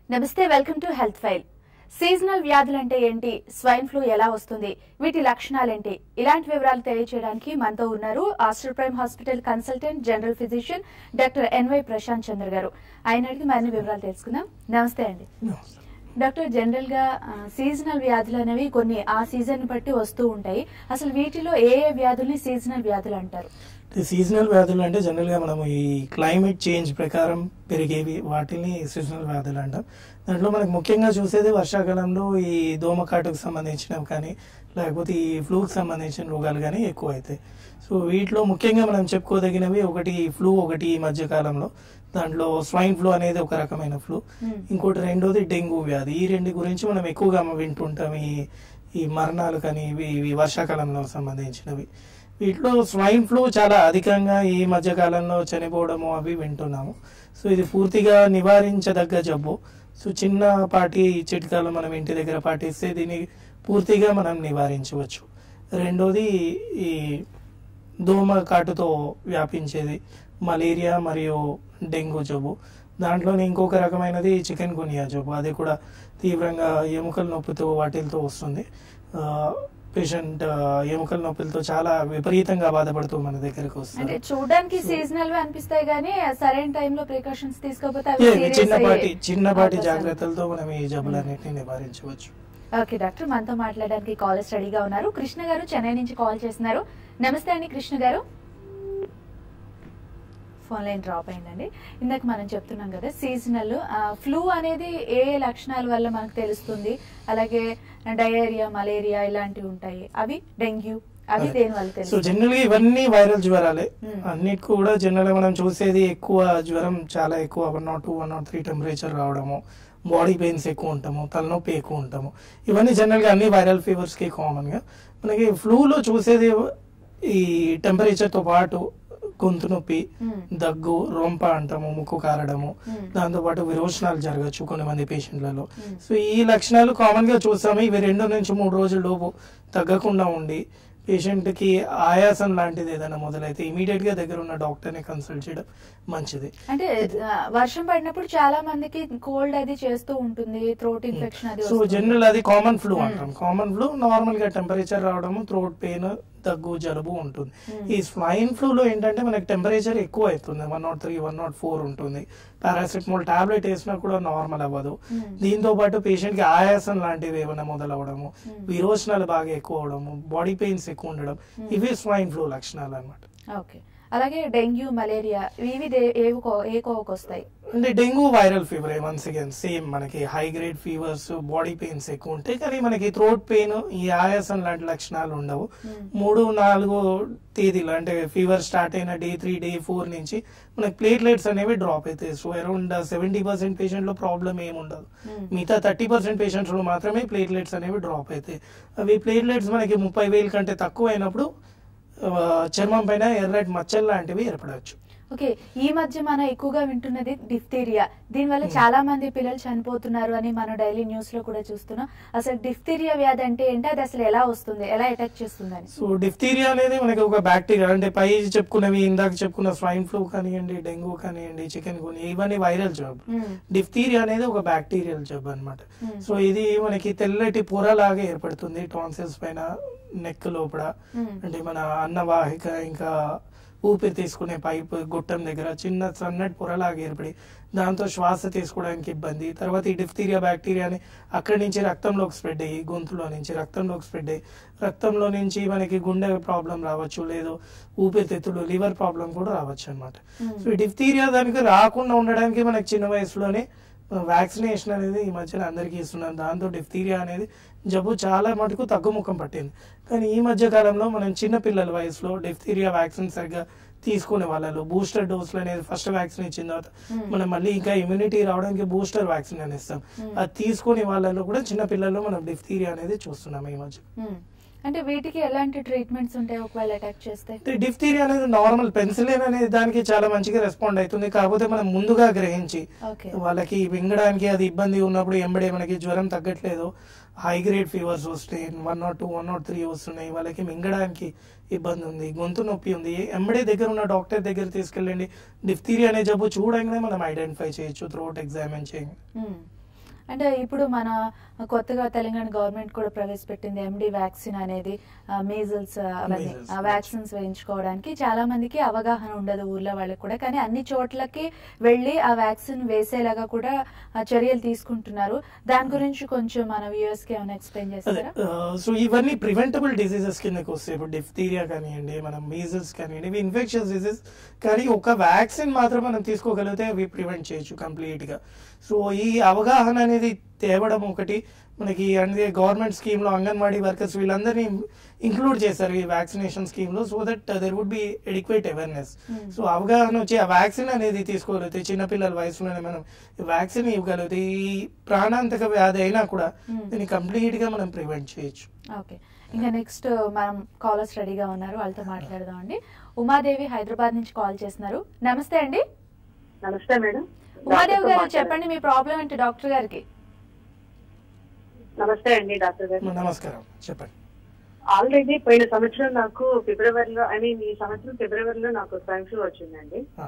నమస్తే welcome to health file seasonal వ్యాధులు అంటే ఏంటి స్వైన్ ఫ్లూ ఎలా వస్తుంది వీటి లక్షణాలేంటి ఇలాంటి వివరాలు తెలియజేయడానికి మనతో ఉన్నారు Aster Prime hospital consultant general physician doctor NY Prashant Chandra garu ఆయన అడిగి మరిన్ని వివరాలు తెలుసుకుందాం నమస్తే అండి డాక్టర్ జనరల్ గా ఆ, సీజనల్ వ్యాధులు అనేవి కొన్ని ఆ సీజన్ బట్టి వస్తూ ఉంటాయి అసలు వీటిలో ఏ ఏ వ్యాధుల్ని సీజనల్ వ్యాధులు అంటారు సీజనల్ వ్యాధులు అంటే జనరల్ గా మనం ఈ క్లైమేట్ చేంజ్ ప్రకారం పెరిగేవి వాటిని సీజనల్ వ్యాధులు అంటాం దాంట్లో మనకు ముఖ్యంగా చూసేది వర్షాకాలంలో ఈ దోమకాటుకు సంబంధించినవి కానీ లేకపోతే ఈ ఫ్లూకి సంబంధించిన రోగాలు కానీ ఎక్కువ అవుతాయి సో వీటిలో ముఖ్యంగా మనం చెప్పుకోదగినవి ఒకటి ఫ్లూ ఒకటి ఈ మధ్య కాలంలో దాంట్లో స్వైన్ ఫ్లూ అనేది ఒక రకమైన ఫ్లూ Hmm. ఇంకోటి రెండోది డెంగ్యూ వ్యాధి ఈ రెండు గురించి మనం ఎక్కువగా వింటుంటాం ఈ ఈ మరణాలు కానీ ఇవి ఇవి వర్షాకాలంలో సంబంధించినవి వీటిలో స్వైన్ ఫ్లూ చాలా అధికంగా ఈ మధ్య కాలంలో చనిపోవడము అవి వింటున్నాము సో ఇది పూర్తిగా నివారించదగ్గ జబ్బు సో చిన్నపాటి చిట్కాలు మనం ఇంటి దగ్గర పాటిస్తే దీన్ని పూర్తిగా మనం నివారించవచ్చు రెండోది ఈ దోమ కాటుతో వ్యాపించేది మలేరియా మరియు డెంగ్యూ జబ్బు దాంట్లోనే ఇంకొక రకమైనది చికెన్ గునియా జబ్బు అది కూడా తీవ్రంగా ఎముకల నొప్పితో వాటిలతో వస్తుంది పేషెంట్ ఎముకల నొప్పులతో చాలా విపరీతంగా బాధపడుతూ మన దగ్గరకు అంటే వస్తుంది చూడడానికి సీజనల్ అనిపిస్తాయి కానీ సరైన టైంలో ప్రికాషన్స్ తీసుకోకపోతే అవి ఇవి serious చిన్నపాటి అయ్యే చిన్నపాటి అవకాశాలు. జాగ్రత్తలతో మనం ఈ జబ్బులన్నింటినీ నివారించవచ్చు ఓకే డాక్టర్ మనతో మాట్లాడడానికి కాల్ రెడీగా ఉన్నారు కృష్ణ గారు చెన్నై నుంచి కాల్ చేస్తున్నారు నమస్తే అండి కృష్ణ గారు ఫోన్ లైన్ డ్రాప్ అయిందండి ఇందాక మనం చెప్తున్నాం కదా సీజనల్ ఫ్లూ అనేది ఏ ఏ లక్షణాల వల్ల మనకు తెలుస్తుంది అలాగే డయేరియా మలేరియా ఇలాంటివి ఉంటాయి అవి డెంగ్యూ అవి దేని వల్ల సో తెలుస్తుంది జనరల్ గా ఇవన్నీ వైరల్ జ్వరాలే Hmm. అన్నిటి కూడా జనరల్ గా మనం చూసేది ఎక్కువ జ్వరం చాలా ఎక్కువ one not two one not three temperature రావడము బాడీ పెయిన్స్ ఎక్కువ ఉంటాము తలనొప్పి ఎక్కువ ఉంటాము ఇవన్నీ జనరల్ గా అన్ని వైరల్ ఫీవర్స్ కి కామన్ గా మనకి ఫ్లూలో చూసేది ఈ టెంపరేచర్ తో పాటు గొంతు నొప్పి Hmm. దగ్గు రొంప అంటాము ముక్కు కారడము Hmm. దాంతో పాటు విరోచనాలు జరగచ్చు కొన్ని మంది పేషెంట్లలో Hmm. సో ఈ లక్షణాలు కామన్ గా చూస్తాము ఇవి రెండు నుంచి మూడు రోజుల లోపు తగ్గకుండా ఉండి పేషెంట్ కి ఆయాసం లాంటిది ఏదైనా మొదలైతే ఇమీడియట్ గా దగ్గర ఉన్న డాక్టర్ ని కన్సల్ట్ చేయడం మంచిది అంటే ఆ, వర్షం పడినప్పుడు చాలా మందికి కోల్డ్ అది చేస్తూ ఉంటుంది థ్రోట్ ఇన్ఫెక్షన్ అది సో వస్తుంది. జనరల్ అది కామన్ ఫ్లూ Hmm. అంటాం కామన్ ఫ్లూ నార్మల్ గా టెంపరేచర్ రావడము థ్రోట్ పెయిన్ దగ్గు జలుబు ఉంటుంది Hmm. ఈ స్వైన్ ఫ్లూ లో ఏంటంటే మనకి టెంపరేచర్ ఎక్కువ అవుతుంది one not three one not four ఉంటుంది పారాసిటమాల్ టాబ్లెట్ వేసినా కూడా నార్మల్ అవ్వదు Hmm. దీంతో పాటు పేషెంట్ కి ఆయాసం లాంటివి ఏమైనా మొదలవడము Hmm. విరోచనాలు బాగా ఎక్కువ అవడము బాడీ పెయిన్స్ ఎక్కువ ఉండడం Hmm. ఇవి స్వైన్ ఫ్లూ లక్షణాలు అన్నమాట ఓకే అలాగే డెంగ్యూ మలేరియా ఇవి దే- ఏవి కో- ఏ కోవకు వస్తాయి అంటే dengue viral fever once again same మనకి high grade fevers body pains ఎక్కువ ఉంటాయి కానీ మనకి థ్రోట్ పెయిన్ ఈ ఆయాసం లాంటి లక్షణాలు ఉండవు Hmm. మూడు నాలుగు తేదీలు అంటే ఫీవర్ స్టార్ట్ అయిన డే త్రీ డే ఫోర్ నుంచి మనకి ప్లేట్లెట్స్ అనేవి డ్రాప్ అవుతాయి so around seventy percent patient లో ప్రాబ్లం ఏమి ఉండదు Hmm. మిగతా థర్టీ పర్సెంట్ పేషెంట్స్ లో మాత్రమే ప్లేట్లెట్స్ అనేవి డ్రాప్ అవుతాయి అవి ప్లేట్లెట్స్ మనకి ముప్పై వేల కంటే తక్కువ అయినప్పుడు ఆ, చర్మం పైన ఎర్రటి మచ్చలు లాంటివి ఏర్పడవచ్చు ఓకే ఈ మధ్య మనం ఎక్కువగా వింటున్నది డిఫ్తీరియా దీనివల్ల చాలా మంది పిల్లలు చనిపోతున్నారు అని మనం డైలీ న్యూస్ లో కూడా చూస్తున్నాం అసలు డిఫ్తీరియా వ్యాధి అంటే ఏంటి అది అసలు ఎలా వస్తుంది ఎలా అటాక్ చేస్తుందని సో డిఫ్తీరియా అనేది మనకి ఒక బ్యాక్టీరియా అంటే పై చెప్పుకున్నవి ఇందాక చెప్పుకున్న స్వైన్ ఫ్లూ కానివ్వండి డెంగ్యూ కానివ్వండి చికెన్ గుని ఇవన్నీ వైరల్ జబ్బు Hmm. డిఫ్తీరియా అనేది ఒక బ్యాక్టీరియల్ జబ్బు అన్నమాట Hmm. సో ఇది మనకి తెల్లటి పొరలాగా ఏర్పడుతుంది టాన్సిల్స్ పైన నెక్ లోపల Hmm. అంటే మన అన్నవాహిక ఇంకా ఊపిరి తీసుకునే పైప్ గుట్టం దగ్గర చిన్న సన్నటి పొరలాగా ఏర్పడి దాంతో శ్వాస తీసుకోవడానికి ఇబ్బంది తర్వాత ఈ డిఫ్తీరియా బ్యాక్టీరియాని అక్కడి నుంచి రక్తంలోకి స్ప్రెడ్ అయ్యి గొంతులో నుంచి రక్తంలోకి స్ప్రెడ్ అయ్యి రక్తంలో నుంచి మనకి గుండె ప్రాబ్లం రావచ్చు లేదు ఊపిరితిత్తులు లివర్ ప్రాబ్లం కూడా రావచ్చు అనమాట Hmm. సో ఈ డిఫ్తీరియా దానికి రాకుండా ఉండడానికి మనకి చిన్న వయసులోనే వ్యాక్సినేషన్ అనేది ఈ మధ్యన అందరికీ ఇస్తున్నాం దాంతో డిఫ్తీరియా అనేది జబ్బు చాలా మటుకు తగ్గుముఖం పట్టింది కానీ ఈ మధ్య కాలంలో మనం చిన్న పిల్లల వయసులో డిఫ్తీరియా వ్యాక్సిన్ సరిగ్గా తీసుకునే వాళ్ళలో బూస్టర్ డోస్లు అనేది ఫస్ట్ వ్యాక్సిన్ ఇచ్చిన తర్వాత Hmm. మనం మళ్ళీ ఇంకా ఇమ్యూనిటీ రావడానికి బూస్టర్ వ్యాక్సిన్ అని ఇస్తాం Hmm. అది తీసుకునే వాళ్ళలో కూడా చిన్న పిల్లల్లో మనం డిఫ్తీరియా అనేది చూస్తున్నాం ఈ మధ్య Hmm. అంటే వీటికి ఎలాంటి ట్రీట్మెంట్స్ ఉంటాయి ఒకవేళ అటాక్ చేస్తే అంటే డిఫ్తీరియా అనేది నార్మల్ పెన్సిలిన్ అనేది దానికి చాలా మంచిగా రెస్పాండ్ అవుతుంది కాకపోతే మనం ముందుగా గ్రహించి ఓకే వాళ్ళకి మింగడానికి అది ఇబ్బంది ఉన్నప్పుడు ఎంబడే మనకి జ్వరం తగ్గట్లేదు హై గ్రేడ్ ఫీవర్స్ వస్తాయి one not two one not three వస్తున్నాయి వాళ్ళకి మింగడానికి ఇబ్బంది ఉంది గొంతు నొప్పి ఉంది ఎంబడే దగ్గర ఉన్న డాక్టర్ దగ్గర తీసుకెళ్ళండి డిఫ్తీరియా అనే జబ్బు చూడంగానే మనం ఐడెంటిఫై చేయొచ్చు త్రోట్ ఎగ్జామిన్ చేయండి మ్మ్. అంటే ఇప్పుడు మన కొత్తగా తెలంగాణ గవర్నమెంట్ కూడా ప్రవేశపెట్టింది ఎండి వ్యాక్సిన్ అనేది మీజల్స్ అవన్నీ Measles, ఆ వ్యాక్సిన్స్ వేయించుకోవడానికి చాలా మందికి అవగాహన ఉండదు ఊర్లో వాళ్ళకి కూడా కానీ అన్ని చోట్లకి వెళ్ళి ఆ వ్యాక్సిన్ వేసేలాగా కూడా ఆ, చర్యలు తీసుకుంటున్నారు దాని గురించి కొంచెం మన వ్యూవర్స్ కి ఏమైనా ఎక్స్ప్లెయిన్ అదే చేస్తారా సో ఇవన్నీ ప్రివెంటబుల్ డిసీజెస్ కిందకి వస్తాయి ఇప్పుడు డిఫ్తీరియా కానివ్వండి మనం మీజల్స్ కానివ్వండి ఇవి ఇన్ఫెక్షన్స్ డిసీజ్ కానీ ఒక వ్యాక్సిన్ మాత్రం మనం తీసుకోగలిగితే అవి ప్రివెంట్ చేయొచ్చు కంప్లీట్ గా సో ఈ అవగాహన అనేది తేవడం ఒకటి మనకి అంటే గవర్నమెంట్ స్కీమ్ లో అంగన్వాడీ వర్కర్స్ వీళ్ళందరినీ ఇంక్లూడ్ చేశారు ఈ వ్యాక్సినేషన్ స్కీమ్ లో so that there would be adequate awareness Hmm. So అవగాహన వచ్చి ఆ వ్యాక్సిన్ అనేది తీసుకోగలిగితే చిన్నపిల్లల వయసులోనే మనం వ్యాక్సిన్ ఇవ్వగలిగితే ఈ ప్రాణాంతక వ్యాధి అయినా కూడా Hmm. దీన్ని కంప్లీట్ గా మనం ప్రివెంట్ చేయొచ్చు ఓకే ఇంకా నెక్స్ట్ మనం కాలర్స్ రెడీగా ఉన్నారు వాళ్ళతో మాట్లాడదాం అండి ఉమాదేవి హైదరాబాద్ నుంచి కాల్ చేస్తున్నారు నమస్తే అండి నమస్తే మేడం ఉమాదేవి డాక్టర్తో గారు మాట్లాడాలి. చెప్పండి మీ ప్రాబ్లం ఏంటి డాక్టర్ గారికి నమస్తే అండి డాక్టర్ గారు నమస్కారం చెప్పండి ఆల్రెడీ పోయిన సంవత్సరం నాకు ఫిబ్రవరిలో ఐ మీన్ ఈ సంవత్సరం ఫిబ్రవరిలో నాకు స్వైన్ ఫ్లూ వచ్చిందండి ఆ,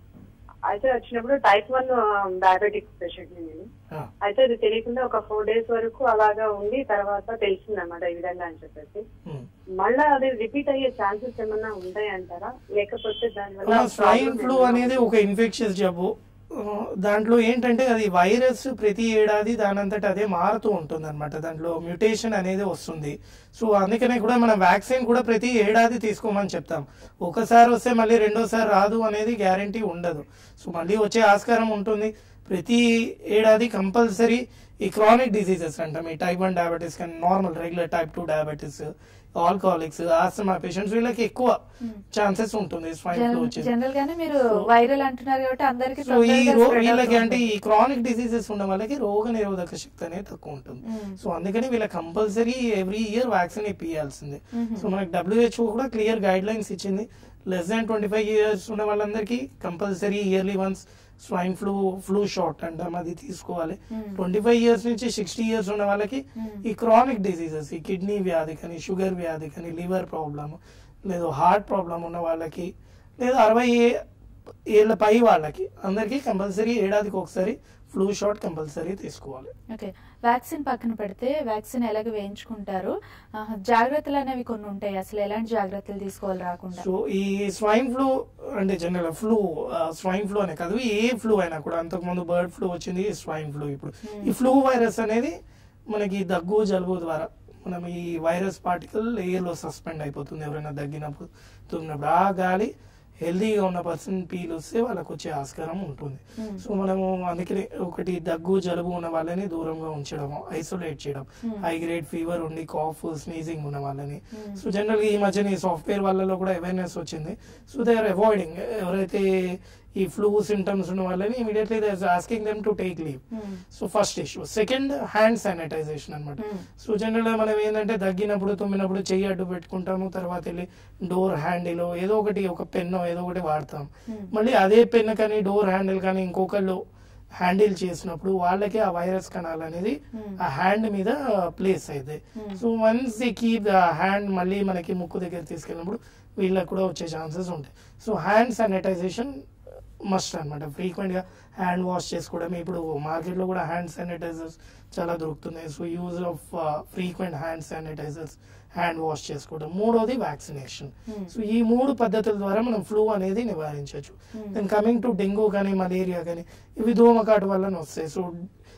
అయితే వచ్చినప్పుడు టైప్ వన్ డయాబెటిక్ పేషెంట్ నేను ఆ, అయితే అది తెలియకుండా ఒక ఫోర్ డేస్ వరకు అలాగా ఉండి తర్వాత తెలిసింది అనమాట ఈ విధంగా అని చెప్పేసి ఉమ్. మళ్ళా అది రిపీట్ అయ్యే ఛాన్సెస్ ఏమన్నా ఉంటాయి అంటారా లేకపోతే దానివల్ల అమ్మా, స్వైన్ problem ఫ్లూ ఏమన్నా అనేది ఒక ఇన్ఫెక్షన్స్ జబ్బు ఆ, దాంట్లో ఏంటంటే అది వైరస్ ప్రతి ఏడాది దానంతట అదే మారుతూ ఉంటుంది అనమాట దాంట్లో మ్యూటేషన్ అనేది వస్తుంది సో అందుకనే కూడా మనం వ్యాక్సిన్ కూడా ప్రతి ఏడాది తీసుకోమని చెప్తాం ఒకసారి వస్తే మళ్ళీ రెండోసారి రాదు అనేది గ్యారంటీ ఉండదు సో మళ్ళీ వచ్చే ఆస్కారం ఉంటుంది ప్రతి ఏడాది కంపల్సరీ ఈ క్రానిక్ డిసీజెస్ అంటాం ఈ టైప్ వన్ డయాబెటీస్ కానీ normal regular type two diabetes alcoholics asthma patients వీళ్ళకి ఎక్కువ ఛాన్సెస్ ఉంటుంది స్వైన్ ఫ్లూ వచ్చేది జనరల్ గానే మీరు So- వైరల్ అంటున్నారు కాబట్టి అందరికి సో ఈ రో వీళ్ళకి అంటే ఈ క్రానిక్ డిసీజెస్ ఉన్న వాళ్ళకి రోగ నిరోధక శక్తి అనేది తక్కువ ఉంటుంది మ్మ్. సో అందుకని వీళ్ళకి కంపల్సరీ ఎవ్రీ ఇయర్ వ్యాక్సిన్ ఇప్పియాల్సిందే మ్మ్. సో మనకి డబ్ల్యూహెచ్ఓ కూడా క్లియర్ గైడ్ లైన్స్ ఇచ్చింది less than twenty five years ఉన్న వాళ్ళందరికీ compulsory yearly once swine flu flu shot అంటాం అది తీసుకోవాలి మ్మ్. ట్వంటీ ఫైవ్ ఇయర్స్ నుంచి సిక్స్టీ ఇయర్స్ ఉన్న వాళ్ళకి మ్మ్. ఈ క్రానిక్ డిసీజెస్ ఈ కిడ్నీ వ్యాధి కానీ షుగర్ వ్యాధి కానీ లివర్ ప్రాబ్లమ్ లేదు హార్ట్ ప్రాబ్లం ఉన్న వాళ్ళకి లేదా అరవై ఏ- ఏళ్ళ పై వాళ్ళకి అందరికీ కంపల్సరీ ఏడాదికి ఒకసారి ఫ్లూ షాట్ కంపల్సరీ తీసుకోవాలి ఓకే వ్యాక్సిన్ పక్కన పెడితే వ్యాక్సిన్ ఎలాగ వేయించుకుంటారు ఆ, జాగ్రత్తలు అనేవి కొన్ని ఉంటాయి అసలు ఎలాంటి జాగ్రత్తలు తీసుకోవాలి రాకుండా సో ఈ స్వైన్ ఫ్లూ అంటే జనరల్ ఫ్లూ స్వైన్ ఫ్లూ అనే కాదు ఏ ఫ్లూ అయినా కూడా అంతకుముందు బర్డ్ ఫ్లూ వచ్చింది స్వైన్ ఫ్లూ ఇప్పుడు Hmm. ఈ ఫ్లూ వైరస్ అనేది మనకి దగ్గు జలుబు ద్వారా మనం ఈ వైరస్ పార్టికల్ ఎయిర్ లో సస్పెండ్ అయిపోతుంది ఎవరైనా దగ్గినప్పుడు తుమ్మినప్పుడు ఆ గాలి హెల్దీగా ఉన్న పర్సన్ పీల్ వస్తే వాళ్ళకి వచ్చే ఆస్కారం ఉంటుంది Hmm. సో మనము అందుకనే ఒకటి దగ్గు జలుబు ఉన్న వాళ్ళని దూరంగా ఉంచడం ఐసోలేట్ చేయడం Hmm. హై గ్రేడ్ ఫీవర్ ఉండి కాఫ్ స్నీజింగ్ ఉన్న వాళ్ళని Hmm. సో జనరల్ ఈ మధ్యన ఈ సాఫ్ట్వేర్ వాళ్ళలో కూడా అవేర్నెస్ వచ్చింది సో దే ఆర్ అవాయిడింగ్ ఎవరైతే ఈ ఫ్లూ సింటమ్స్ ఉన్న వాళ్ళని immediately they asking them to take leave Hmm. So first issue second hand sanitisation అనమాట Hmm. సో జనరల్ మనం ఏంటంటే దగ్గినప్పుడు తుమ్మినప్పుడు చెయ్యి అడ్డు పెట్టుకుంటాము తర్వాత వెళ్ళి డోర్ హ్యాండిల్ ఏదో ఒకటి ఒక పెన్నో ఏదో ఒకటి వాడతాం Hmm. మళ్ళీ అదే పెన్ కానీ డోర్ హ్యాండిల్ కానీ ఇంకొకళ్ళు హ్యాండిల్ చేసినప్పుడు వాళ్ళకి ఆ వైరస్ కణాలు అనేది Hmm. ఆ హ్యాండ్ మీద ప్లేస్ అవుతాయి Hmm. So once the keep the hand మళ్ళీ మనకి ముక్కు దగ్గర తీసుకెళ్ళినప్పుడు వీళ్ళకి కూడా వచ్చే ఛాన్సెస్ ఉంటాయి సో హ్యాండ్ శానిటైజేషన్ మస్ట్ అనమాట ఫ్రీక్వెంట్ గా హ్యాండ్ వాష్ చేసుకోవడం ఇప్పుడు మార్కెట్ లో కూడా హ్యాండ్ శానిటైజర్స్ చాలా దొరుకుతున్నాయి so use of frequent hand sanitisers hand wash చేసుకోవడం మూడోది వ్యాక్సినేషన్ Hmm. సో ఈ మూడు పద్ధతుల ద్వారా మనం ఫ్లూ అనేది నివారించవచ్చు Hmm. Then coming to dengue కానీ మలేరియా కానీ ఇవి దోమకాటు వల్ల వస్తాయి సో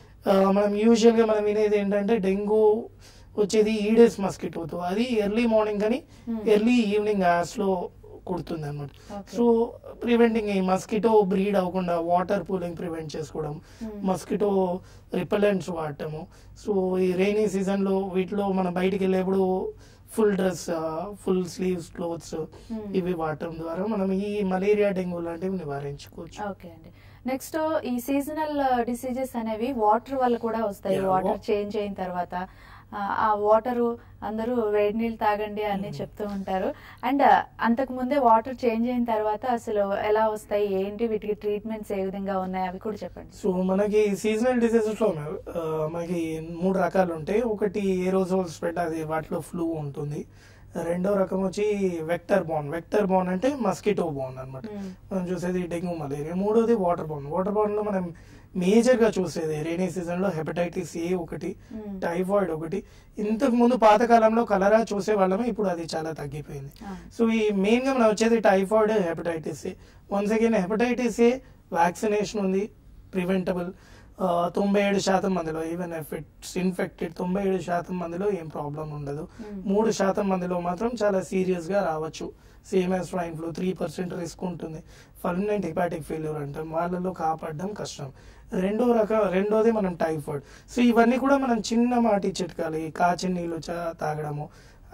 మనం యూజువల్ గా మనం వినేది ఏంటంటే డెంగ్యూ వచ్చేది ఈడెస్ మస్కిటోతో అది ఎర్లీ మార్నింగ్ కానీ Hmm. ఎర్లీ ఈవినింగ్ అవర్స్ లో కుడుతుంది అనమాట Okay. సో ప్రివెంటింగ్ ఈ మస్కిటో బ్రీడ్ అవ్వకుండా వాటర్ పూలింగ్ ప్రివెంట్ చేసుకోవడం Hmm. మస్కిటో రిపెలెంట్స్ వాడటము సో ఈ రైనీ సీజన్ లో వీటిలో మనం బయటికి వెళ్ళేప్పుడు full dress full sleeves clothes Hmm. ఇవి వాడటం ద్వారా మనం ఈ మలేరియా డెంగ్యూ లాంటివి నివారించుకోవచ్చు ఓకే అండి నెక్స్ట్ ఈ సీజనల్ డిసీజెస్ అనేవి వాటర్ వల్ల కూడా వస్తాయి Yeah, వాటర్ wa- చేంజ్ అయిన తర్వాత ఆ, ఆ వాటర్ అందరూ వేడి నీళ్ళు తాగండి అని Mhm. చెప్తూ ఉంటారు అండ్ అంతకు ముందే వాటర్ చేంజ్ అయిన తర్వాత అసలు ఎలా వస్తాయి ఏంటి వీటికి ట్రీట్మెంట్స్ ఏ విధంగా ఉన్నాయి అవి కూడా చెప్పండి సో మనకి సీజనల్ డిసీజెస్ లో ఆ, మనకి మూడు రకాలు ఉంటాయి ఒకటి ఏరోజోల్ స్ప్రెడ్ అది వాటిలో ఫ్లూ ఉంటుంది రెండో రకం వచ్చి వెక్టర్ బోన్ వెక్టర్ బోన్ అంటే మస్కిటో బోన్ అన్నమాట Hmm. మనం చూసేది డెంగ్యూ మలేరియా మూడోది వాటర్ బోన్ వాటర్ బోన్ లో మనం మేజర్ గా చూసేది రైనీ సీజన్ లో హెపటైటిస్ ఏ ఒకటి మ్మ్. టైఫాయిడ్ ఒకటి ఇంతకు ముందు పాతకాలంలో కలరా చూసే వాళ్ళమే ఇప్పుడు అది చాలా తగ్గిపోయింది ఆ. సో ఈ మెయిన్ గా మనం వచ్చేది typhoid hepatitis A once again hepatitis A vaccination ఉంది ప్రివెంటబుల్ తొంభై ఏడు శాతం మందిలో ఈవెన్ ఎఫెక్ట్స్ ఇన్ఫెక్టెడ్ తొంభై ఏడు శాతం మందిలో ఏం ప్రాబ్లం ఉండదు మ్మ్. మూడు శాతం మందిలో మాత్రం చాలా సీరియస్ గా రావచ్చు same as swine flu three percent risk ఉంటుంది ఫర్మినెంట్ హిపాటిక్ ఫెయిల్యూర్ అంటాం వాళ్ళలో కాపాడడం కష్టం రెండో రకం రెండోది మనం టైఫాయిడ్ సో ఇవన్నీ కూడా మనం చిన్న మాటి చిట్కాలి కాచిన నీళ్ళు చా- తాగడము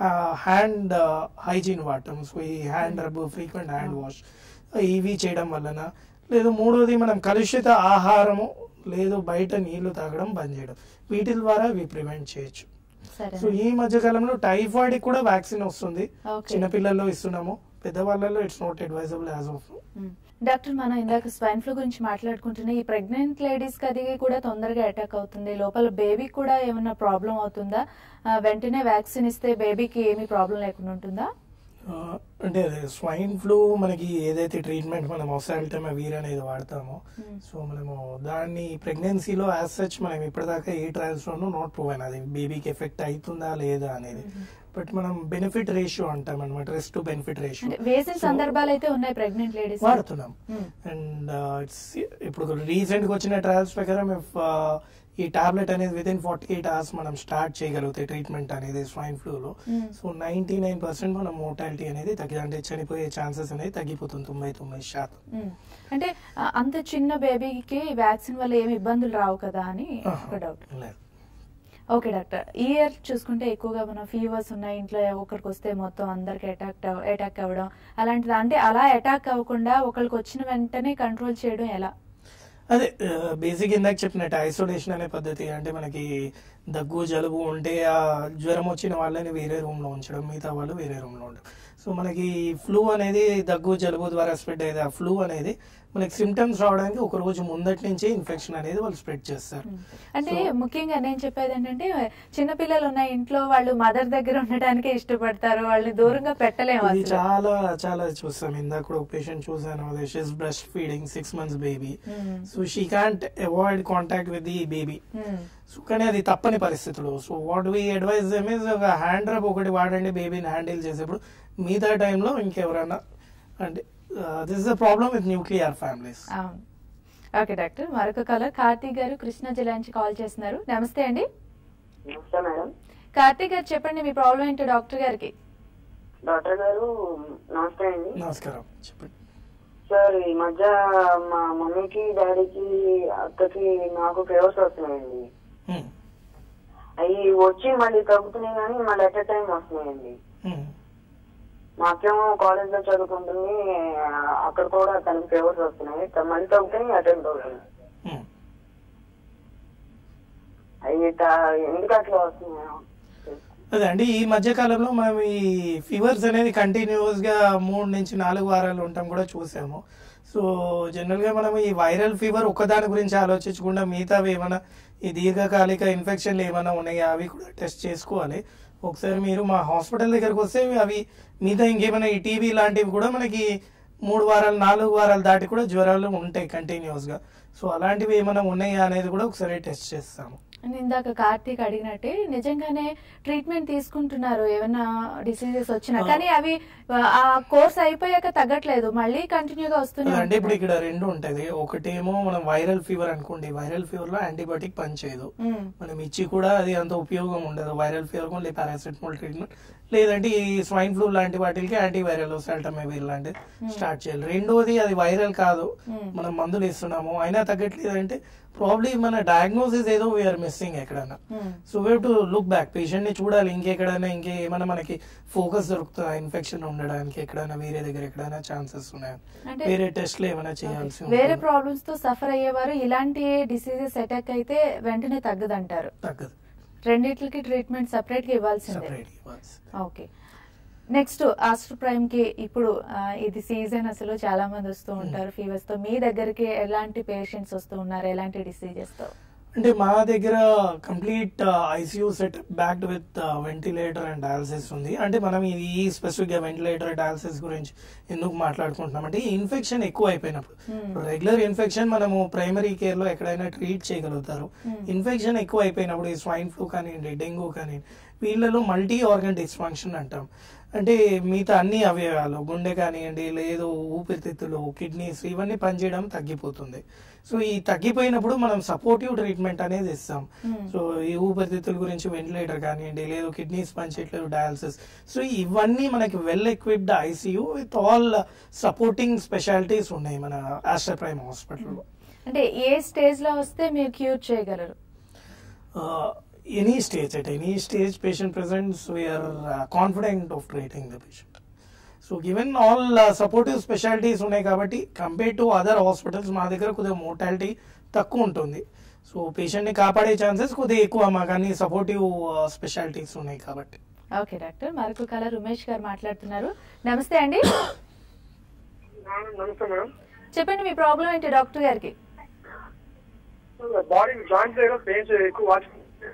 హ్యాండ్ హైజీన్ వాడటం సో ఈ hand rub frequent hand wash ఇవి చేయడం వలన లేదు మూడోది మనం కలుషిత ఆహారము లేదు బయట నీళ్లు తాగడం బంద్ చేయడం వీటి ద్వారా ఇవి ప్రివెంట్ చేయొచ్చు సరే సో ఈ మధ్య కాలంలో టైఫాయిడ్ కూడా వ్యాక్సిన్ వస్తుంది ఓకే. చిన్నపిల్లల్లో ఇస్తున్నాము పెద్దవాళ్ళలో it's not advisable as of మ్మ్. డాక్టర్ మనం ఇందాక స్వైన్ ఫ్లూ గురించి మాట్లాడుకుంటున్నా ఈ ప్రెగ్నెంట్ లేడీస్ కి అది కూడా తొందరగా అటాక్ అవుతుంది లోపల బేబీకి కూడా ఏమైనా ప్రాబ్లం అవుతుందా ఆ, వెంటనే వ్యాక్సిన్ ఇస్తే బేబీకి ఏమీ ప్రాబ్లం లేకుండా ఉంటుందా అంటే స్వైన్ ఫ్లూ మనకి ఏదైతే ట్రీట్మెంట్ మనం ఒసాల్టమ్ వీర్ అనేది వాడతామో Hmm. సో మనము దాన్ని ప్రెగ్నెన్సీలో యాజ్ సచ్ మనం ఇప్పటిదాకా ఏ ట్రయల్స్ లోనూ నాట్ ప్రూవ్ అది బేబీకి ఎఫెక్ట్ అవుతుందా లేదా అనేది బట్ మనం బెనిఫిట్ రేషియో అంటాం అనమాట రిస్క్ టు బెనిఫిట్ రేషియో అంటే వేసిన సందర్భాలు అయితే ఉన్నాయి ప్రెగ్నెంట్ లేడీస్ వాడుతున్నాం అండ్ ఇట్స్ ఇప్పుడు రీసెంట్ గా వచ్చిన ట్రయల్స్ ప్రకారం if, uh, ఈ టాబ్లెట్ అనేది with in forty eight hours మనం స్టార్ట్ చేయగలిగితే ట్రీట్మెంట్ అనేది స్వైన్ ఫ్లూలో Hmm. So ninety nine percent మన మోటాలిటీ అనేది తగ్గి అంటే చనిపోయే ఛాన్సెస్ అనేది తగ్గిపోతుంది తొంభై తొమ్మిది శాతం మ్మ్. అంటే ఆ, అంత చిన్న బేబీకి వ్యాక్సిన్ వల్ల ఏమి ఇబ్బందులు రావు కదా అని ఒక డౌట్ లేదు. ఓకే డాక్టర్ ఈ ఇయర్ చూసుకుంటే ఎక్కువగా మన ఫీవర్స్ ఉన్నాయి ఇంట్లో ఒకరికి వస్తే మొత్తం అందరికి అటాక్ అటాక్ అవ్వడం అలాంటిది అంటే అలా అటాక్ అవ్వకుండా ఒకరికి వచ్చిన వెంటనే కంట్రోల్ చేయడం ఎలా అదే బేసిక్ ఇందాక చెప్పినట్టు ఐసోలేషన్ అనే పద్ధతి అంటే మనకి దగ్గు జలుబు ఉంటే ఆ జ్వరం వచ్చిన వాళ్ళని వేరే రూమ్ లో ఉంచడం మిగతా వాళ్ళు వేరే రూమ్ లో ఉండడం సో మనకి ఫ్లూ అనేది దగ్గు జలుబు ద్వారా స్ప్రెడ్ అయ్యేది ఆ ఫ్లూ అనేది మనకి సిమ్టమ్స్ రావడానికి ఒక రోజు ముందటి నుంచే ఇన్ఫెక్షన్ అనేది వాళ్ళు స్ప్రెడ్ చేస్తారు అంటే So- ముఖ్యంగా నేను చెప్పేది ఏంటంటే చిన్నపిల్లలు ఉన్న ఇంట్లో వాళ్ళు మదర్ దగ్గర ఉండడానికే ఇష్టపడతారు వాళ్ళని దూరంగా పెట్టలేము ఇది అసలు చాలా చాలా చూస్తాం ఇందాక కూడా ఒక పేషెంట్ చూసాను she's breast feeding six months baby hmm. So she can't avoid contact with the baby hmm. So కానీ అది తప్పని పరిస్థితులు so what we advise them is ఒక హ్యాండ్ రబ్ ఒకటి వాడండి బేబీని హ్యాండిల్ చేసేప్పుడు మిగతా టైంలో ఇంకెవరైనా అంటే this is the problem with nuclear families అవును ఓకే డాక్టర్ మరొక కాలర్ కార్తీక్ గారు కృష్ణా జిల్లా నుంచి కాల్ చేస్తున్నారు నమస్తే అండి నమస్తే మేడం కార్తీక్ గారు చెప్పండి మీ ప్రాబ్లం ఏంటో డాక్టర్ గారికి డాక్టర్ గారు నమస్తే అండి నమస్కారం చెప్పండి సార్ ఈ మధ్య మా మమ్మీకి డాడీకి అక్కకి నాకు ఫేవర్స్ వస్తున్నాయండి Hmm. అవి వచ్చి మళ్ళీ తగ్గుతున్నాయి కానీ మళ్ళీ ఎట్ టైం వస్తున్నాయండి Hmm. మాకేమో కాలేజ్ లో చదువుకుంటుంది ఆ, అక్కడ కూడా తనకి ఫేవర్స్ వస్తున్నాయి త- మళ్ళీ తగ్గుతున్నాయి అటెండ్ అవుతుంది Hmm. అవి త- ఎందుకు అట్లా వస్తున్నాయో అదే అండి ఈ మధ్య కాలంలో మనం ఈ ఫీవర్స్ అనేది కంటిన్యూస్ గా మూడు నుంచి నాలుగు వారాలు ఉండటం కూడా చూసాము సో జనరల్ గా మనం ఈ వైరల్ ఫీవర్ ఒక్కదాని గురించి ఆలోచించకుండా మిగతావి ఏమైనా ఈ దీర్ఘకాలిక ఇన్ఫెక్షన్లు ఏమైనా ఉన్నాయా అవి కూడా టెస్ట్ చేసుకోవాలి ఒకసారి మీరు మా హాస్పిటల్ దగ్గరకు వస్తే అవి మిగతా ఇంకేమైనా ఈ టీవీ లాంటివి కూడా మనకి మూడు వారాలు నాలుగు వారాలు దాటి కూడా జ్వరాలు ఉంటాయి కంటిన్యూస్ గా సో అలాంటివి ఏమైనా ఉన్నాయా అనేది కూడా ఒకసారి టెస్ట్ చేస్తాము అని ఇందాక కార్తీక్ అడిగినట్టే నిజంగానే ట్రీట్మెంట్ తీసుకుంటున్నారు ఏమైనా డిసీజెస్ వచ్చినా కానీ అవి ఆ కోర్స్ అయిపోయాక తగ్గట్లేదు మళ్ళీ కంటిన్యూగా వస్తూనే అంటే ఇప్పుడు ఉంటున్నాయి. ఇక్కడ రెండు ఉంటది ఒకటేమో మనం వైరల్ ఫీవర్ అనుకోండి వైరల్ ఫీవర్ లో యాంటీబయాటిక్ పనిచేయదు మ్మ్. మనం ఇచ్చి కూడా అది అంత ఉపయోగం ఉండదు viral fever only paracetamol treatment లేదంటే ఈ స్వైన్ ఫ్లూ లాంటి వాటికి యాంటీవైరల్ సెల్టమైవిర్ లాంటి స్టార్ట్ చేయాలి రెండోది అది వైరల్ కాదు Hmm. మనం మందులు ఇస్తున్నాము అయినా తగ్గట్లేదు అంటే ప్రాబ్లీ మన డయాగ్నోసిస్ ఏదో వీఆర్ మిస్సింగ్ ఎక్కడన్నా మ్మ్. So way to look back patient ని చూడాలి ఇంకెక్కడైనా ఇంకే ఏమైనా మనకి ఫోకస్ దొరుకుతుందా ఇన్ఫెక్షన్ ఉండడానికి ఎక్కడైనా వేరే దగ్గర ఎక్కడైనా ఛాన్సెస్ ఉన్నాయా అంటే వేరే టెస్ట్లు ఏమైనా చేయాల్సి వేరే ఉంటుందా? ప్రాబ్లమ్స్ తో సఫర్ అయ్యేవారు ఇలాంటి డిసీజెస్ అటాక్ అయితే వెంటనే తగ్గదంటారు తగ్గదు రెండిట్లకి ట్రీట్మెంట్ సపరేట్ గా ఇవ్వాల్సిందే సపరేట్ ఇవ్వాల్సి ఓకే నెక్స్ట్ ఆస్ట్రో ప్రైమ్ కి ఇప్పుడు ఆ, ఇది సీజన్ అసలు చాలా మంది వస్తూ ఉంటారు ఫీవర్స్ తో మీ దగ్గరికి ఎలాంటి పేషెంట్స్ వస్తూ ఉన్నారు ఎలాంటి డిసీజెస్ తో అంటే మా దగ్గర complete ICU set backed with ventilator and dialysis ఉంది అంటే మనం ఇది ఈ స్పెసిఫిక్ గా వెంటిలేటర్ డయాలసిస్ గురించి ఎందుకు మాట్లాడుకుంటున్నాం అంటే ఈ ఇన్ఫెక్షన్ ఎక్కువ అయిపోయినప్పుడు Hmm. రెగ్యులర్ ఇన్ఫెక్షన్ మనము ప్రైమరీ కేర్ లో ఎక్కడైనా ట్రీట్ చేయగలుగుతారు Hmm. ఇన్ఫెక్షన్ ఎక్కువ అయిపోయినప్పుడు ఈ స్వైన్ ఫ్లూ కానివ్వండి డెంగ్యూ కానివ్వండి వీళ్ళలో మల్టీ ఆర్గన్ డిస్ఫంక్షన్ అంటాం అంటే మిగతా అన్ని అవయవాలు గుండె కానివ్వండి లేదు ఊపిరితిత్తులు కిడ్నీస్ ఇవన్నీ పనిచేయడం తగ్గిపోతుంది సో ఈ తగ్గిపోయినప్పుడు మనం సపోర్టివ్ ట్రీట్మెంట్ అనేది ఇస్తాం Hmm. సో ఈ ఊపిరితిత్తుల గురించి వెంటిలేటర్ కానివ్వండి లేదు కిడ్నీస్ పనిచేయట్లేదు డయాలసిస్ సో ఇవన్నీ మనకి well equipped ICU with all supporting specialities ఉన్నాయి మన ఆస్టర్ ప్రైమ్ హాస్పిటల్లో అంటే ఏ స్టేజ్ లో వస్తే మీరు క్యూర్ చేయగలరు any stage at any stage patient presents we are uh, confident of treating the patient so given all supportive specialities ఉన్నాయి కాబట్టి కంపేర్ టు అదర్ హాస్పిటల్స్ మా దగ్గర కొద్దిగా మోర్టాలిటీ తక్కువ ఉంటుంది సో పేషెంట్ని కాపాడే ఛాన్సెస్ కొద్దిగా ఎక్కువ మాకు అన్ని సపోర్టివ్ స్పెషాలిటీస్ ఉన్నాయి కాబట్టి ఓకే డాక్టర్ మరొక కళ ఉమేష్ గారు మాట్లాడుతున్నారు నమస్తే అండి నమస్తే మేడం చెప్పండి మీ ప్రాబ్లం ఏంటి డాక్టర్ గారికి బాడీ జాయింట్ దగ్గర పెయిన్స్ ఎక్కువ వాచ్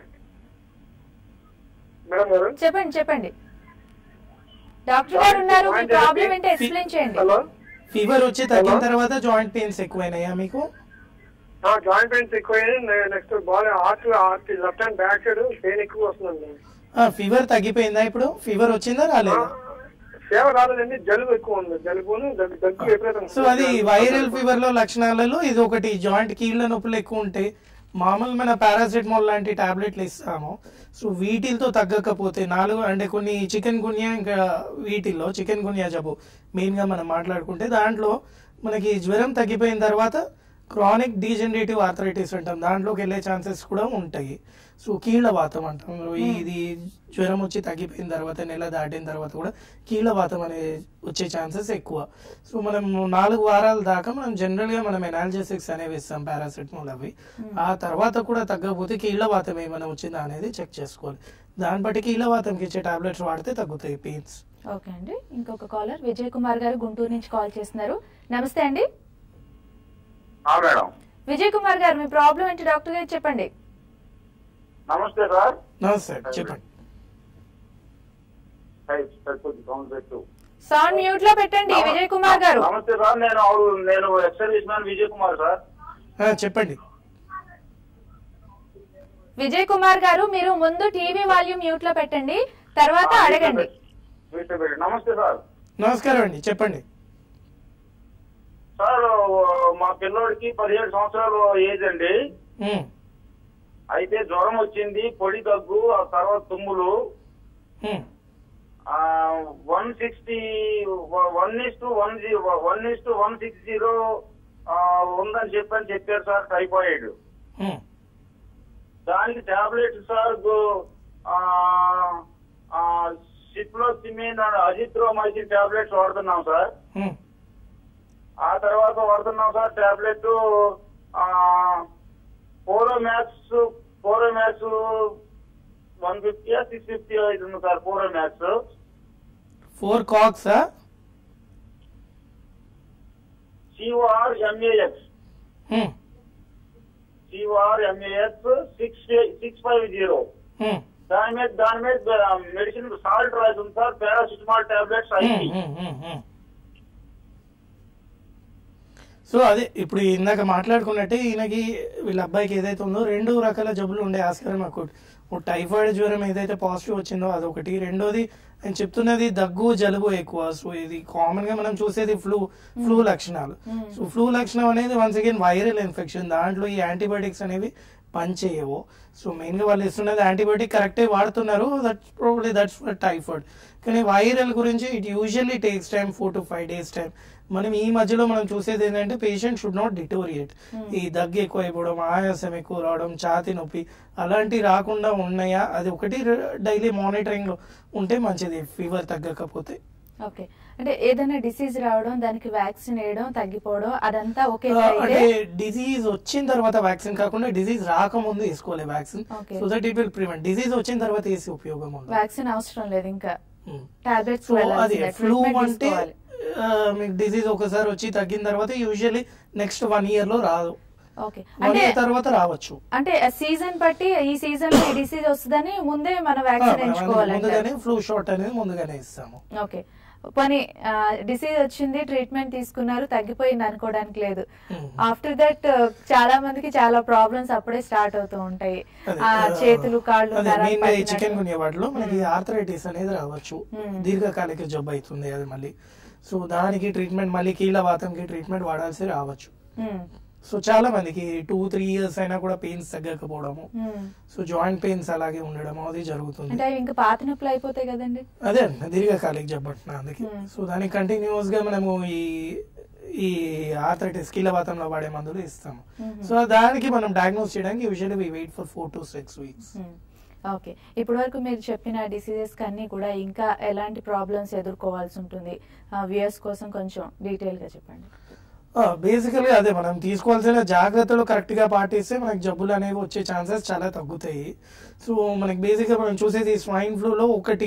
మేడం గారు చెప్పండి చెప్పండి డాక్టర్ గారు ఉన్నారు మీ ప్రాబ్లం ఏంటో ఎక్స్ప్లెయిన్ చేయండి హలో ఫీవర్ వచ్చి తగ్గిన Hello? తర్వాత జాయింట్ పెయిన్స్ ఎక్కువైనాయా మీకు జాయింట్ పెయిన్స్ ఎక్కువ next body heart heart left hand back side pain ఎక్కువ వస్తుందండి ఫీవర్ తగ్గిపోయిందా ఇప్పుడు ఫీవర్ వచ్చిందా రాలేదా సేవ రాలేదండి జలుబు ఎక్కువ ఉంది జలుబును దగ్గు దగ్గు విపరీతం సో అది వైరల్ ఫీవర్ లో లక్షణాలలో ఇది ఒకటి జాయింట్ కీళ్ళ నొప్పులు ఎక్కువ ఉంటే మామూలు మన పారాసిటమాల్ లాంటి టాబ్లెట్లు ఇస్తాము సో వీటితో తగ్గకపోతే నాలుగు అంటే కొన్ని చికెన్ గున్యా ఇంకా వీటిల్లో చికెన్ గున్యా జబ్బు మెయిన్ గా మనం మాట్లాడుకుంటే దాంట్లో మనకి జ్వరం తగ్గిపోయిన తర్వాత క్రానిక్ డీజనరేటివ్ ఆర్థరైటిస్ అంటాం దాంట్లోకి వెళ్ళే ఛాన్సెస్ కూడా ఉంటాయి సో కీళ్ళ వాతం అంటాం ఇది జ్వరం వచ్చి తగ్గిపోయిన తర్వాత నెల దాటిన తర్వాత కూడా కీళ్ళ వాతం అనేది వచ్చే ఛాన్సెస్ ఎక్కువ సో మనం నాలుగు వారాల దాకా మనం జనరల్ గా మనం ఎనాల్జెసిక్స్ అనేవి ఇస్తాం పారాసిటమాల్ అవి ఆ తర్వాత కూడా తగ్గకపోతే కీళ్ళ వాతం ఏమైనా వచ్చిందా అనేది చెక్ చేసుకోవాలి దాన్ని బట్టి కీళ్ళ వాతంకి ఇచ్చే టాబ్లెట్స్ వాడితే తగ్గుతాయి పెయిన్స్ ఓకే అండి ఇంకొక కాలర్ విజయ్ కుమార్ గారు గుంటూరు నుంచి కాల్ చేస్తున్నారు నమస్తే అండి మేడం విజయ్ కుమార్ గారు మీ ప్రాబ్లం ఏంటి డాక్టర్ గారు చెప్పండి నమస్తే సార్ నమస్తే చెప్పండి సౌండ్ పెట్టు సౌండ్ మ్యూట్ లో పెట్టండి విజయ్ కుమార్ గారు నమస్తే సార్ నేను అవును, నేను ex service man Vijay Kumar sir ఆ, చెప్పండి విజయ్ కుమార్ గారు మీరు ముందు టీవీ వాల్యూమ్ మ్యూట్ లో పెట్టండి తర్వాత అడగండి వీటిలో పెట్టు. నమస్తే సార్ నమస్కారం అండి చెప్పండి సార్ మా పిల్లోడికి పదిహేడు సంవత్సరాలు ఏజ్ అండి ఉమ్, అయితే జ్వరం వచ్చింది పొడి దగ్గు ఆ తర్వాత తుమ్ములు um, one sixty one is to one one is to one six zero ఉందని చెప్పని చెప్పారు సార్ టైఫాయిడ్ ఉమ్. దానికి టాబ్లెట్ సార్ సిప్లోసిమిన్ అజిత్రోమైసిన్ టాబ్లెట్స్ వాడుతున్నాం సార్ ఉమ్. ఆ తర్వాత వాడుతున్నాం సార్ టాబ్లెట్ పోరోమ్యాక్స్ పోరోమ్యాక్స్ వన్ ఫిఫ్టీ సిక్స్ ఫిఫ్టీ అవుతుంది సార్ పోరోమ్యాక్స్ ఫోర్ కాక్సా C O R M A X um, C O R M A X six six five zero um, దాని మీద దాని మీద మెడిసిన్ సాల్ట్ రాసి ఉంది సార్ పారాసిటమాల్ టాబ్లెట్స్ ఉమ్, అయ్యి ఉమ్, ఉమ్, ఉమ్. సో అదే ఇప్పుడు ఇందాక మాట్లాడుకున్నట్టే ఈయనకి వీళ్ళ అబ్బాయికి ఏదైతే ఉందో రెండు రకాల జబ్బులు ఉండే ఆస్కారం నాకు ఓ టైఫాయిడ్ జ్వరం ఏదైతే పాజిటివ్ వచ్చిందో అదొకటి రెండోది నేను చెప్తున్నది దగ్గు జలుబు ఎక్కువ సో ఇది కామన్ గా మనం చూసేది ఫ్లూ ఫ్లూ లక్షణాలు సో ఫ్లూ లక్షణం అనేది వన్స్ అగైన్ వైరల్ ఇన్ఫెక్షన్ దాంట్లో ఈ యాంటీబయాటిక్స్ అనేవి పనిచేయవు సో మెయిన్ గా వాళ్ళు ఇస్తున్నది యాంటీబయాటిక్ కరెక్టే వాడుతున్నారు that's probably that's for typhoid కానీ వైరల్ గురించి it usually takes time four to five days time మనం ఈ మధ్యలో మనం చూసేది ఏంటంటే పేషెంట్ షుడ్ నాట్ డిటోరియేట్ ఈ దగ్గు ఎక్కువ అయిపోవడం ఆయాసం ఎక్కువ రావడం ఛాతి నొప్పి అలాంటివి రాకుండా ఉన్నాయా అది ఒకటి డైలీ మానిటరింగ్ లో ఉంటే మంచిది ఫీవర్ తగ్గకపోతే ఓకే అంటే ఏదైనా డిసీజ్ రావడం దానికి వ్యాక్సిన్ వేయడం తగ్గిపోవడం అదంతా ఓకే ఆ, అంటే డిజీజ్ వచ్చిన తర్వాత వ్యాక్సిన్ కాకుండా డిజీజ్ రాకముందు వేసుకోవాలి vaccine Okay. So that it will prevent disease వచ్చిన తర్వాత వేసి ఉపయోగం ఉండదు వ్యాక్సిన్ అవసరం లేదు ఇంకా Hmm. టాబ్లెట్స్ సో అది ఫ్లూ అంటే ఆ, మీకు డిసీజ్ ఒకసారి వచ్చి తగ్గిన తర్వాత యూజువల్లీ నెక్స్ట్ వన్ ఇయర్ లో రాదు ఓకే వన్ అంటే ఇయర్ తర్వాత రావచ్చు అంటే సీజన్ బట్టి ఈ సీజన్ లో ఈ డిసీజ్ వస్తుందని ముందే మనం వ్యాక్సిన్ ఆ, ఎంచుకోవాలంటే ముందుగానే ఫ్లూ షాట్ అనేది ముందుగానే ఇస్తాము ఓకే పని డిసీజ్ వచ్చింది ట్రీట్మెంట్ తీసుకున్నారు తగ్గిపోయింది అనుకోవడానికి లేదు Mhm. ఆఫ్టర్ దట్ చాలా మందికి చాలా ప్రాబ్లమ్స్ అప్పుడే స్టార్ట్ అవుతూ ఉంటాయి అదే, ఆ, ఆ, చేతులు కాళ్ళు అదే నరాలు మెయిన్ గా ఈ పట్టినట్టు. చికెన్ గున్యా వాటిలో మనకి ఆర్థరైటిస్ అనేది రావచ్చు Hmm. దీర్ఘకాలిక జబ్బు అవుతుంది అది మళ్ళీ సో దానికి ట్రీట్మెంట్ మళ్ళీ కీళ్ళ వాతంకి ట్రీట్మెంట్ వాడాల్సి రావచ్చు మ్మ్. సో చాలా మందికి టూ త్రీ ఇయర్స్ అయినా కూడా పెయిన్స్ తగ్గకపోవడము మ్మ్. సో జాయింట్ పెయిన్స్ అలాగే ఉండడం అది జరుగుతుంది అంటే అవి ఇంకా పాత నొప్పులు అయిపోతాయి కదండి అదే అండి దీర్ఘకాలిక జబ్బు అంటున్నా అందుకే Hmm. సో దానికి కంటిన్యూస్ గా మనము ఈ ఈ ఆర్థరైటిస్ కీలవాతంలో వాడే మందులు ఇస్తాము Mhm. సో దానికి మనం డయాగ్నోస్ చేయడానికి usually we wait for four to six weeks hmm. Okay ఇప్పటి వరకు మీరు చెప్పిన డిసీజెస్ అన్ని కూడా ఇంకా ఎలాంటి ప్రాబ్లమ్స్ ఎదుర్కోవాల్సి ఉంటుంది వ్యూయర్స్ కోసం కొంచెం డీటెయిల్ గా చెప్పండి బేసికలీ అదే మనం తీసుకోవాల్సిన జాగ్రత్తలు కరెక్ట్ గా పాటిస్తే మనకి జబ్బులు అనేవి వచ్చే ఛాన్సెస్ చాలా తగ్గుతాయి సో మనకి బేసిక్ గా మనం చూసేది స్వైన్ ఫ్లూలో ఒకటి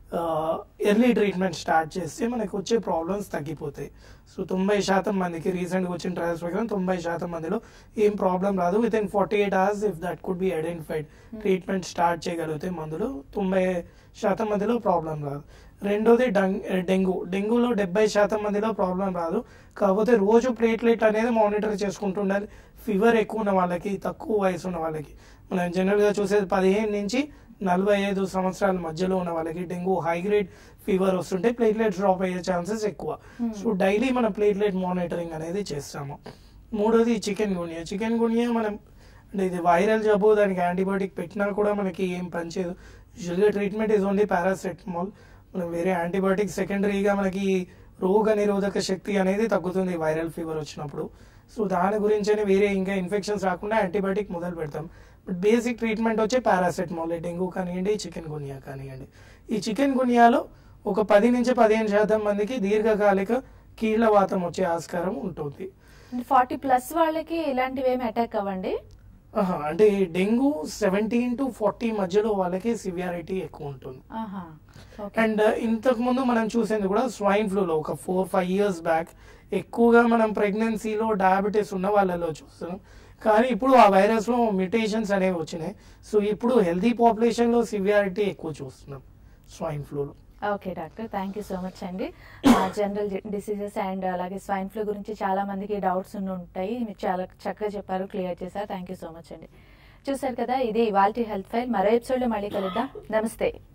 ఎర్లీ ట్రీట్మెంట్ స్టార్ట్ చేస్తే మనకి వచ్చే ప్రాబ్లమ్స్ తగ్గిపోతాయి సో తొంభై శాతం మందికి రీసెంట్ గా వచ్చిన ట్రయల్స్ ప్రకారం తొంభై శాతం మందిలో ఏం ప్రాబ్లం రాదు with in forty eight hours if that could be identified treatment start చేయగలిగితే మందులు తొంభై శాతం మందిలో ప్రాబ్లం రాదు రెండోది డంగ్ డెంగ్యూ డెంగ్యూలో డెబ్బై శాతం మందిలో ప్రాబ్లం రాదు కాకపోతే రోజు ప్లేట్లెట్ అనేది మానిటర్ చేసుకుంటూ ఉండాలి ఫీవర్ ఎక్కువ ఉన్న వాళ్ళకి తక్కువ వయసు ఉన్న వాళ్ళకి మనం జనరల్గా చూసేది పదిహేను నుంచి నలభై ఐదు సంవత్సరాల మధ్యలో ఉన్న వాళ్ళకి డెంగ్యూ హై గ్రేడ్ ఫీవర్ వస్తుంటే ప్లేట్లెట్ డ్రాప్ అయ్యే ఛాన్సెస్ ఎక్కువ సో డైలీ మనం ప్లేట్లెట్ మానిటరింగ్ అనేది చేస్తాము మూడోది చికెన్ గునియా చికెన్ గునియా మనం అంటే ఇది వైరల్ జబ్బు దానికి యాంటీబయాటిక్ పెట్టినా కూడా మనకి ఏం పనిచేయదు యూజువల్గా ట్రీట్మెంట్ ఇస్ ఓన్లీ పారాసెటమాల్ మనం వేరే యాంటీబయాటిక్ సెకండరీగా మనకి రోగ నిరోధక శక్తి అనేది తగ్గుతుంది వైరల్ ఫీవర్ వచ్చినప్పుడు సో దాని గురించి వేరే ఇంకా ఇన్ఫెక్షన్స్ రాకుండా యాంటీబయాటిక్ మొదలు పెడతాం బట్ బేసిక్ ట్రీట్మెంట్ వచ్చే పారాసెటమాల్ డెంగ్యూ కానివ్వండి చికెన్ గునియా కానివ్వండి ఈ చికెన్ గునియాలో ఒక పది నుంచి పదిహేను శాతం మందికి దీర్ఘకాలిక కీళ్ల వాతం వచ్చే ఆస్కారం ఉంటుంది ఫార్టీ ప్లస్ వాళ్ళకి ఇలాంటివి ఏమి అటాక్ అవ్వండి ఆహా, అంటే డెంగ్యూ సెవెంటీన్ టు ఫార్టీ మధ్యలో వాళ్ళకి సివియారిటీ ఎక్కువ ఉంటుంది ఆహా ఓకే అండ్ ఇంతకు ముందు మనం చూసింది కూడా స్వైన్ ఫ్లూలో ఒక ఫోర్ ఫైవ్ ఇయర్స్ బ్యాక్ ఎక్కువగా మనం ప్రెగ్నెన్సీలో డయాబెటీస్ ఉన్న వాళ్ళలో చూస్తున్నాం కానీ ఇప్పుడు ఆ వైరస్ లో మ్యూటేషన్స్ అనేవి వచ్చినాయి సో ఇప్పుడు హెల్దీ పాపులేషన్ లో సివియారిటీ ఎక్కువ చూస్తున్నాం స్వైన్ ఫ్లూలో okay doctor thank you so much అండి జనరల్ డిసీజెస్ అండ్ అలాగే స్వైన్ ఫ్లూ గురించి చాలా మందికి డౌట్స్ ఉండి ఉంటాయి మీరు చాలా చక్కగా చెప్పారు క్లియర్ చేశారు థ్యాంక్ యూ సో మచ్ అండి చూసారు కదా ఇది ఇవాల్టి హెల్త్ ఫైల్ మరో ఎపిసోడ్లో మళ్ళీ కలుద్దాం నమస్తే